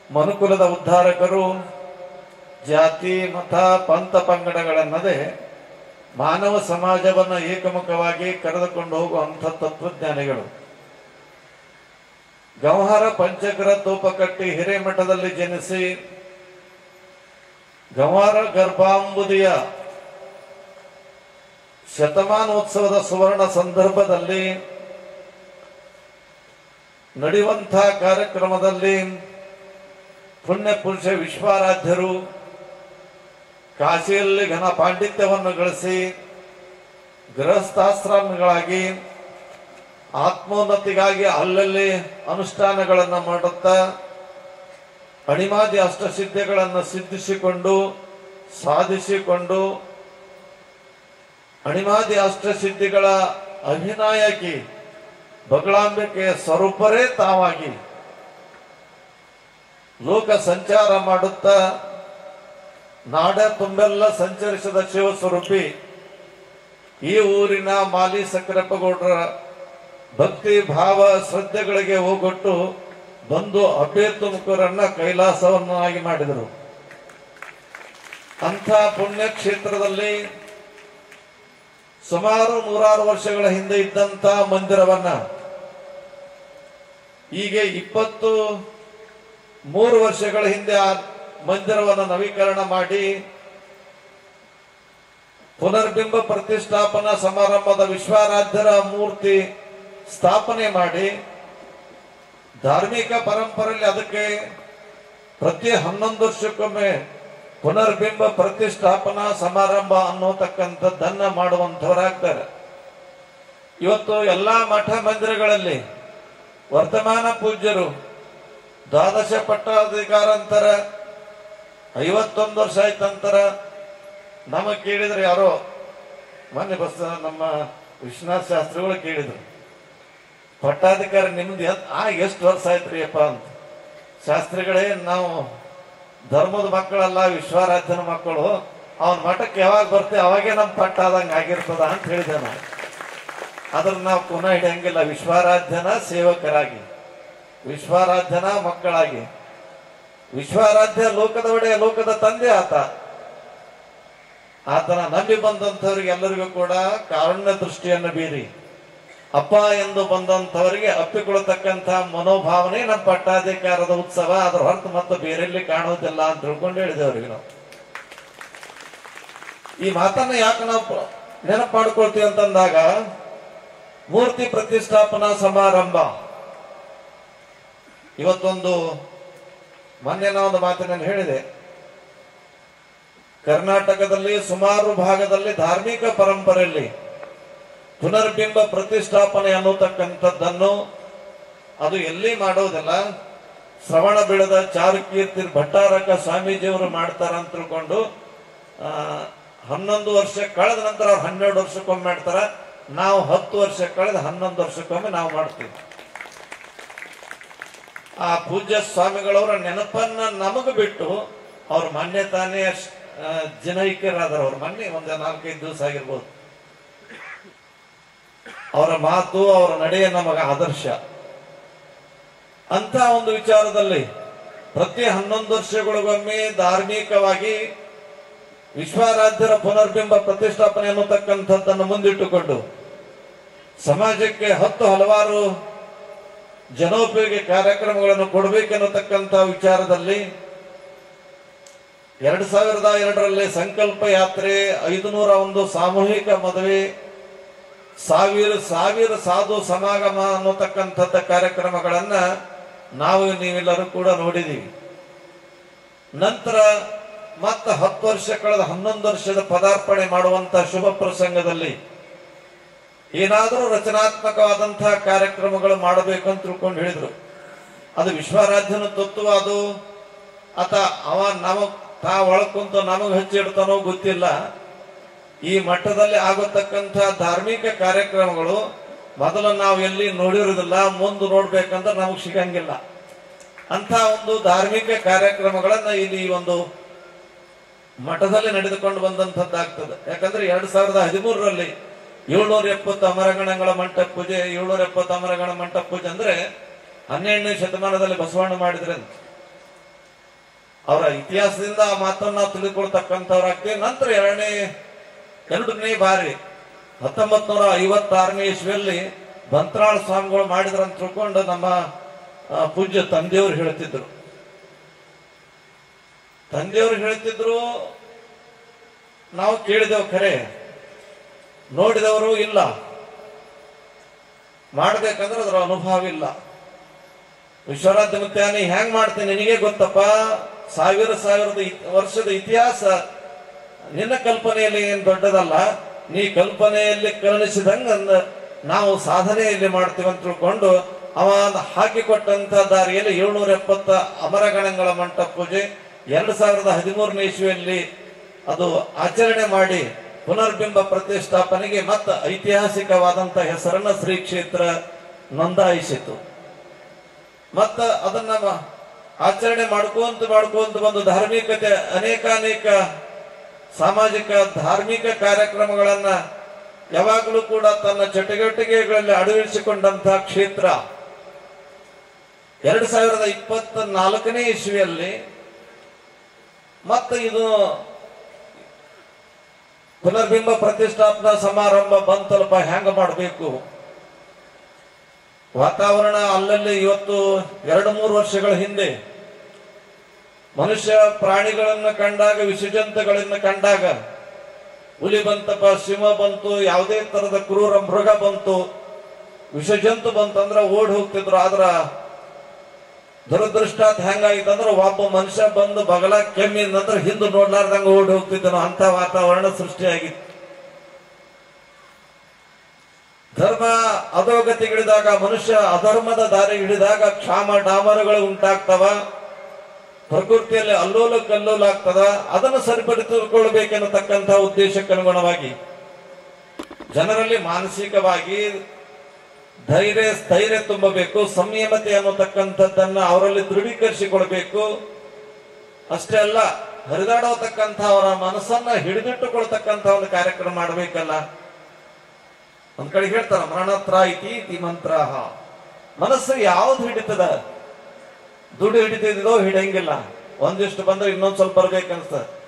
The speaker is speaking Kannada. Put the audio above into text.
ಮನುಕುಲದ ಉದ್ಧಾರಕರು ಜಾತಿ ಮತ ಪಂಥ ಪಂಗಡಗಳನ್ನದೇ ಮಾನವ ಸಮಾಜವನ್ನು ಏಕಮುಖವಾಗಿ ಕರೆದುಕೊಂಡು ಹೋಗುವಂಥ ತತ್ವಜ್ಞಾನಿಗಳು ಗಂಹಾರ ಪಂಚಗ್ರ ತೂಪಕಟ್ಟಿ ಹಿರೇಮಠದಲ್ಲಿ ಜನಿಸಿ ಗಂವಾರ ಗರ್ಭಾಂಬುದಿಯ ಶತಮಾನೋತ್ಸವದ ಸುವರ್ಣ ಸಂದರ್ಭದಲ್ಲಿ ನಡೆಯುವಂಥ ಕಾರ್ಯಕ್ರಮದಲ್ಲಿ ಪುಣ್ಯ ಪುರುಷ ವಿಶ್ವಾರಾಧ್ಯರು ಕಾಶಿಯಲ್ಲಿ ಘನ ಪಾಂಡಿತ್ಯವನ್ನು ಗಳಿಸಿ ಗೃಹಸ್ಥಾಶ್ರಮಗಳಾಗಿ ಆತ್ಮೋನ್ನತಿಗಾಗಿ ಅಲ್ಲಲ್ಲಿ ಅನುಷ್ಠಾನಗಳನ್ನು ಮಾಡುತ್ತಾ ಅಣಿಮಾದಿ ಅಷ್ಟಸಿದ್ಧಿಗಳನ್ನು ಸಿದ್ಧಿಸಿಕೊಂಡು ಸಾಧಿಸಿಕೊಂಡು ಅಣಿಮಾದಿ ಅಷ್ಟಸಿದ್ಧಿಗಳ ಅಭಿನಾಯಕಿ ಬಗಳಾಂಬಿಕೆಯ ಸ್ವರೂಪರೇ ತಾವಾಗಿ ಲೋಕ ಸಂಚಾರ ಮಾಡುತ್ತಾ ನಾಡ ತುಂಬೆಲ್ಲ ಸಂಚರಿಸಿದ ಶಿವಸ್ವರೂಪಿ ಈ ಊರಿನ ಮಾಲಿ ಸಕ್ಕರಪ್ಪಗೌಡರ ಭಕ್ತಿ ಭಾವ ಶ್ರದ್ಧೆಗಳಿಗೆ ಹೋಗೊಟ್ಟು ಬಂದು ಅಭ್ಯರ್ಥುಮುಖರನ್ನ ಕೈಲಾಸವನ್ನಾಗಿ ಮಾಡಿದರು ಅಂಥ ಪುಣ್ಯ ಕ್ಷೇತ್ರದಲ್ಲಿ ಸುಮಾರು ನೂರಾರು ವರ್ಷಗಳ ಹಿಂದೆ ಇದ್ದಂತ ಮಂದಿರವನ್ನ ಈಗ ಇಪ್ಪತ್ತು ಮೂರು ವರ್ಷಗಳ ಹಿಂದೆ ಆ ಮಂದಿರವನ್ನು ನವೀಕರಣ ಮಾಡಿ ಪುನರ್ಬಿಂಬ ಪ್ರತಿಷ್ಠಾಪನಾ ಸಮಾರಂಭದ ವಿಶ್ವಾರಾಧ್ಯರ ಮೂರ್ತಿ ಸ್ಥಾಪನೆ ಮಾಡಿ ಧಾರ್ಮಿಕ ಪರಂಪರೆಯಲ್ಲಿ ಅದಕ್ಕೆ ಪ್ರತಿ ಹನ್ನೊಂದು ವರ್ಷಕ್ಕೊಮ್ಮೆ ಪುನರ್ಬಿಂಬ ಪ್ರತಿಷ್ಠಾಪನಾ ಸಮಾರಂಭ ಅನ್ನೋತಕ್ಕಂಥದ್ದನ್ನ ಮಾಡುವಂಥವರಾಗ್ತಾರೆ ಇವತ್ತು ಎಲ್ಲಾ ಮಠ ಮಂದಿರಗಳಲ್ಲಿ ವರ್ತಮಾನ ಪೂಜ್ಯರು ದ್ವಾದಶ ಪಟ್ಟಾಧಿಕಾರಂತರ ಐವತ್ತೊಂದು ವರ್ಷ ಆಯ್ತಂತರ ನಮಗ್ ಕೇಳಿದ್ರೆ ಯಾರೋ ಮೊನ್ನೆ ಬಸ್ ನಮ್ಮ ವಿಶ್ವನಾಥ್ ಶಾಸ್ತ್ರಿಗಳು ಕೇಳಿದ್ರು ಪಟ್ಟಾಧಿಕಾರಿ ನಿಮ್ದು ಎತ್- ಆ ಎಷ್ಟು ವರ್ಷ ಆಯ್ತ್ರಿ ಅಪ್ಪ ಅಂತ ಶಾಸ್ತ್ರಿಗಳೇ ನಾವು ಧರ್ಮದ ಮಕ್ಕಳಲ್ಲ ವಿಶ್ವಾರಾಧ್ಯನ ಮಕ್ಕಳು ಅವನ ಮಠಕ್ಕೆ ಯಾವಾಗ ಬರ್ತೀವಿ ಅವಾಗೇ ನಮ್ ಪಟ್ಟ ಆದಂಗ ಆಗಿರ್ತದ ಅಂತ ಹೇಳಿದೆ ನಾವು ಅದ್ರ ನಾವು ಪುನಃ ಹಿಡಿಯಂಗಿಲ್ಲ ವಿಶ್ವಾರಾಧ್ಯನ ಸೇವಕರಾಗಿ ವಿಶ್ವಾರಾಧ್ಯನ ಮಕ್ಕಳಾಗಿ ವಿಶ್ವಾರಾಧ್ಯ ಲೋಕದ ಒಡೆಯ ಲೋಕದ ತಂದೆ ಆತ ಆತನ ನಂಬಿ ಬಂದಂಥವ್ರಿಗೆ ಎಲ್ಲರಿಗೂ ಕೂಡ ಕಾರುಣ್ಯ ದೃಷ್ಟಿಯನ್ನು ಬೀರಿ ಅಪ್ಪ ಎಂದು ಬಂದಂಥವರಿಗೆ ಅಪ್ಪಿಕೊಳ್ಳತಕ್ಕಂಥ ಮನೋಭಾವನೆ ನಮ್ಮ ಪಟ್ಟಾಧಿಕಾರದ ಉತ್ಸವ ಅದರ ಹೊರತು ಮತ್ತೆ ಬೇರೆಲ್ಲಿ ಕಾಣುವುದಿಲ್ಲ ಅಂತ ತಿಳ್ಕೊಂಡು ಹೇಳಿದೆವ್ರಿಗೆ ನಾವು ಈ ಮಾತನ್ನ ಯಾಕೆ ನಾವು ಪ- ನೆನಪು ಮಾಡ್ಕೊಳ್ತೀವಿ ಅಂತಂದಾಗ ಮೂರ್ತಿ ಪ್ರತಿಷ್ಠಾಪನಾ ಸಮಾರಂಭ ಇವತ್ತೊಂದು ಮೊನ್ನೆ ನಾ ಒಂದು ಮಾತಿನಲ್ಲಿ ಹೇಳಿದೆ ಕರ್ನಾಟಕದಲ್ಲಿ ಸುಮಾರು ಭಾಗದಲ್ಲಿ ಧಾರ್ಮಿಕ ಪರಂಪರೆಯಲ್ಲಿ ಪುನರ್ಬಿಂಬ ಪ್ರತಿಷ್ಠಾಪನೆ ಅನ್ನತಕ್ಕಂಥದ್ದನ್ನು ಅದು ಎಲ್ಲಿ ಮಾಡೋದಿಲ್ಲ ಶ್ರವಣ ಬೆಳೆದ ಚಾರುಕೀರ್ತಿ ಭಟ್ಟಾರಕ ಸ್ವಾಮೀಜಿಯವರು ಮಾಡ್ತಾರ ಅಂತ ತಿಳ್ಕೊಂಡು ಆ, ಹನ್ನೊಂದು ವರ್ಷ ಕಳೆದ ನಂತರ ಅವ್ರು ಹನ್ನೆರಡು ವರ್ಷಕ್ಕೊಮ್ಮೆ ಮಾಡ್ತಾರ ನಾವು ಹತ್ತು ವರ್ಷ ಕಳೆದ ಹನ್ನೊಂದು ವರ್ಷಕ್ಕೊಮ್ಮೆ ನಾವು ಮಾಡ್ತೀವಿ ಆ ಪೂಜ್ಯ ಸ್ವಾಮಿಗಳವರ ನೆನಪನ್ನ ನಮಗ ಬಿಟ್ಟು ಅವ್ರ ಮೊನ್ನೆ ತಾನೇ ಆ, ಜನೈಕ್ಯರಾದರು ಅವ್ರ ಮೊನ್ನೆ ಒಂದು ನಾಲ್ಕೈದು ದಿವಸ ಆಗಿರ್ಬೋದು ಅವರ ಮಾತು ಅವರ ನಡೆಯ ನಮಗ ಆದರ್ಶ ಅಂತ ಒಂದು ವಿಚಾರದಲ್ಲಿ ಪ್ರತಿ ಹನ್ನೊಂದು ವರ್ಷಗಳಿಗೊಮ್ಮೆ ಧಾರ್ಮಿಕವಾಗಿ ವಿಶ್ವಾರಾಧ್ಯರ ಪುನರ್ಬಿಂಬ ಪ್ರತಿಷ್ಠಾಪನೆ ಅನ್ನತಕ್ಕಂಥದ್ದನ್ನು ಮುಂದಿಟ್ಟುಕೊಂಡು ಸಮಾಜಕ್ಕೆ ಹತ್ತು ಹಲವಾರು ಜನೋಪಯೋಗಿ ಕಾರ್ಯಕ್ರಮಗಳನ್ನು ಕೊಡಬೇಕೆನ್ನತಕ್ಕಂಥ ವಿಚಾರದಲ್ಲಿ ಎರಡ್ ಸಾವಿರದ ಎರಡರಲ್ಲಿ ಸಂಕಲ್ಪ ಯಾತ್ರೆ ಐದುನೂರ ಒಂದು ಸಾಮೂಹಿಕ ಮದುವೆ ಸಾವಿರ ಸಾವಿರ ಸಾಧು ಸಮಾಗಮ ಅನ್ನತಕ್ಕಂಥದ್ದ ಕಾರ್ಯಕ್ರಮಗಳನ್ನ ನಾವು ನೀವೆಲ್ಲರೂ ಕೂಡ ನೋಡಿದೀವಿ ನಂತರ ಮತ್ತೆ ಹತ್ತು ವರ್ಷ ಕಳೆದ ಹನ್ನೊಂದು ವರ್ಷದ ಪದಾರ್ಪಣೆ ಮಾಡುವಂತ ಶುಭ ಪ್ರಸಂಗದಲ್ಲಿ ಏನಾದರೂ ರಚನಾತ್ಮಕವಾದಂತಹ ಕಾರ್ಯಕ್ರಮಗಳು ಮಾಡಬೇಕು ಅಂತ ತಿಳ್ಕೊಂಡು ಹೇಳಿದ್ರು ಅದು ವಿಶ್ವರಾಧ್ಯನ ತತ್ವ ಅದು ಆತ ಅವ ನಮಗ್ ತಾ ಒಳಗ್ ಕುಂತು ನಮಗ್ ಹಚ್ಚಿಡ್ತಾನೋ ಗೊತ್ತಿಲ್ಲ ಈ ಮಟ್ಟದಲ್ಲಿ ಆಗತಕ್ಕಂಥ ಧಾರ್ಮಿಕ ಕಾರ್ಯಕ್ರಮಗಳು ಮೊದಲು ನಾವು ಎಲ್ಲಿ ನೋಡಿರುವುದಿಲ್ಲ ಮುಂದೆ ನೋಡ್ಬೇಕಂದ್ರೆ ನಮಗ್ ಸಿಗಂಗಿಲ್ಲ ಅಂತ ಒಂದು ಧಾರ್ಮಿಕ ಕಾರ್ಯಕ್ರಮಗಳನ್ನ ಇಲ್ಲಿ ಈ ಒಂದು ಮಠದಲ್ಲಿ ನಡೆದುಕೊಂಡು ಬಂದಂತದ್ದಾಗ್ತದೆ ಯಾಕಂದ್ರೆ ಎರಡ್ ಸಾವಿರದ ಹದಿಮೂರರಲ್ಲಿ ಏಳ್ನೂರ ಎಪ್ಪತ್ತು ಅಮರಗಣಗಳ ಮಂಟಪ ಪೂಜೆ ಏಳ್ನೂರ ಎಪ್ಪತ್ತು ಅಮರಗಣ ಮಂಟಪ ಪೂಜೆ ಅಂದ್ರೆ ಹನ್ನೆರಡನೇ ಶತಮಾನದಲ್ಲಿ ಬಸವಣ್ಣ ಮಾಡಿದ್ರಂತೆ ಅವರ ಇತಿಹಾಸದಿಂದ ಆ ಮಾತನ್ನ ನಾವು ತಿಳಿದುಕೊಳ್ತಕ್ಕಂಥವ್ರಾಗ್ತೀವಿ ನಂತರ ಎರಡನೇ ಎರಡನೇ ಬಾರಿ ಹತ್ತೊಂಬತ್ ನೂರ ಐವತ್ತಾರನೇ ಇಸ್ವಿಯಲ್ಲಿ ಬಂತ್ರಾಳ ಸ್ವಾಮಿಗಳು ಮಾಡಿದ್ರ ಅಂತ ತಿಳ್ಕೊಂಡು ನಮ್ಮ ಆ, ಪೂಜ್ಯ ತಂದೆಯವರು ಹೇಳ್ತಿದ್ರು ತಂದೆಯವರು ಹೇಳ್ತಿದ್ರು ನಾವು ಕೇಳಿದೆವು ಖರೆ ನೋಡಿದವರು ಇಲ್ಲ ಮಾಡ್ಬೇಕಂದ್ರೆ ಅದರ ಅನುಭವ ಇಲ್ಲ ವಿಶ್ವನಾಥ ಮುತ್ಯಾನಿ ಹೆಂಗ್ ಮಾಡ್ತೀನಿ ನಿನಗೆ ಗೊತ್ತಪ್ಪ ಸಾವಿರ ಸಾವಿರದ ಇತ್- ವರ್ಷದ ಇತಿಹಾಸ ನಿನ್ನ ಕಲ್ಪನೆಯಲ್ಲಿ ಏನ್ ದೊಡ್ಡದಲ್ಲ ನೀ ಕಲ್ಪನೆಯಲ್ಲಿ ಕರುಣಿಸಿದಂಗ ಅಂದ- ನಾವು ಸಾಧನೆಯಲ್ಲಿ ಮಾಡ್ತೀವಿ ಅಂತ ತಿಳ್ಕೊಂಡು ಅವ ಹಾಕಿಕೊಟ್ಟಂತ ದಾರಿಯಲ್ಲಿ ಏಳ್ನೂರ ಎಪ್ಪತ್ತ ಅಮರಗಣಗಳ ಮಂಟಪ ಪೂಜೆ ಎರಡ್ ಸಾವಿರದ ಹದಿಮೂರನೇ ಇಸ್ವಿಯಲ್ಲಿ ಅದು ಆಚರಣೆ ಮಾಡಿ ಪುನರ್ಬಿಂಬ ಪ್ರತಿಷ್ಠಾಪನೆಗೆ ಮತ್ತು ಐತಿಹಾಸಿಕವಾದಂತ ಹೆಸರನ್ನ ಶ್ರೀ ಕ್ಷೇತ್ರ ನೋಂದಾಯಿಸಿತು ಮತ್ತ ಅದನ್ನ ಮ- ಆಚರಣೆ ಮಾಡ್ಕೊಂತ ಮಾಡ್ಕೊಂತ ಬಂದು ಧಾರ್ಮಿಕತೆ ಅನೇಕಾನೇಕ ಸಾಮಾಜಿಕ ಧಾರ್ಮಿಕ ಕಾರ್ಯಕ್ರಮಗಳನ್ನ ಯಾವಾಗಲೂ ಕೂಡ ತನ್ನ ಚಟುವಟಿಕೆಗಳಲ್ಲಿ ಅಳವಡಿಸಿಕೊಂಡಂತಹ ಕ್ಷೇತ್ರ ಎರಡ್ ಸಾವಿರದ ಇಪ್ಪತ್ತ ನಾಲ್ಕನೇ ಇಸ್ವಿಯಲ್ಲಿ ಮತ್ತೆ ಇದು ಪುನರ್ಬಿಂಬ ಪ್ರತಿಷ್ಠಾಪನಾ ಸಮಾರಂಭ ಬಂತಲ್ಪ ಹೆಂಗ ಮಾಡಬೇಕು ವಾತಾವರಣ ಅಲ್ಲಲ್ಲಿ ಇವತ್ತು ಎರಡು ಮೂರು ವರ್ಷಗಳ ಹಿಂದೆ ಮನುಷ್ಯ ಪ್ರಾಣಿಗಳನ್ನ ಕಂಡಾಗ ವಿಸರ್ಜಂತಗಳನ್ನ ಕಂಡಾಗ ಹುಲಿ ಬಂತಪ್ಪ ಸಿಂಹ ಬಂತು ಯಾವುದೇ ತರದ ಕ್ರೂರ ಮೃಗ ಬಂತು ವಿಷಜಂತು ಬಂತಂದ್ರ ಓಡ್ ಹೋಗ್ತಿದ್ರು ಆದ್ರ ದುರದೃಷ್ಟ ಹೆಂಗಾಗಿತ್ತಂದ್ರ ಒಬ್ಬ ಮನುಷ್ಯ ಬಂದು ಬಗಲ ಕೆಮ್ಮಿ ನಂತರ ಹಿಂದೆ ನೋಡ್ಲಾರ್ದಂಗ ಓಡಿ ಹೋಗ್ತಿದ್ದನು ಅಂತ ವಾತಾವರಣ ಸೃಷ್ಟಿಯಾಗಿತ್ತು ಧರ್ಮ ಅಧೋಗತಿಗಿಳಿದಾಗ ಮನುಷ್ಯ ಅಧರ್ಮದ ದಾರಿ ಹಿಡಿದಾಗ ಕ್ಷಾಮ ಡಾಮರಗಳು ಉಂಟಾಗ್ತವ ಪ್ರಕೃತಿಯಲ್ಲಿ ಅಲ್ಲೋಲ ಕಲ್ಲೋಲ ಆಗ್ತದ ಅದನ್ನು ಸರಿಪಡಿಸಿಕೊಳ್ಳಬೇಕೆನ್ನತಕ್ಕಂತಹ ಉದ್ದೇಶಕ್ಕೆ ಅನುಗುಣವಾಗಿ ಜನರಲ್ಲಿ ಮಾನಸಿಕವಾಗಿ ಧೈರ್ಯ ಸ್ಥೈರ್ಯ ತುಂಬಬೇಕು ಸಂಯಮತೆ ಅನ್ನತಕ್ಕಂಥದ್ದನ್ನ ಅವರಲ್ಲಿ ದೃಢೀಕರಿಸಿಕೊಳ್ಬೇಕು ಅಷ್ಟೇ ಅಲ್ಲ ಹರಿದಾಡತಕ್ಕಂಥ ಅವರ ಮನಸ್ಸನ್ನ ಹಿಡಿದಿಟ್ಟುಕೊಳ್ತಕ್ಕಂಥ ಒಂದು ಕಾರ್ಯಕ್ರಮ ಮಾಡಬೇಕಲ್ಲ ಒಂದ್ ಕಡೆ ಹೇಳ್ತಾರ ಮರಣತ್ರ ಇತಿ ಇತಿ ಮಂತ್ರ ಮನಸ್ಸು ಯಾವ್ದು ಹಿಡಿತದ ದುಡ್ಡು ಹಿಡಿತಿದ್ದೋ ಹಿಡಿಯಂಗಿಲ್ಲ ಒಂದಿಷ್ಟು ಬಂದ್ರೆ ಇನ್ನೊಂದ್ ಸ್ವಲ್ಪ ಬರ್ಬೇಕನ್ಸ್ತದ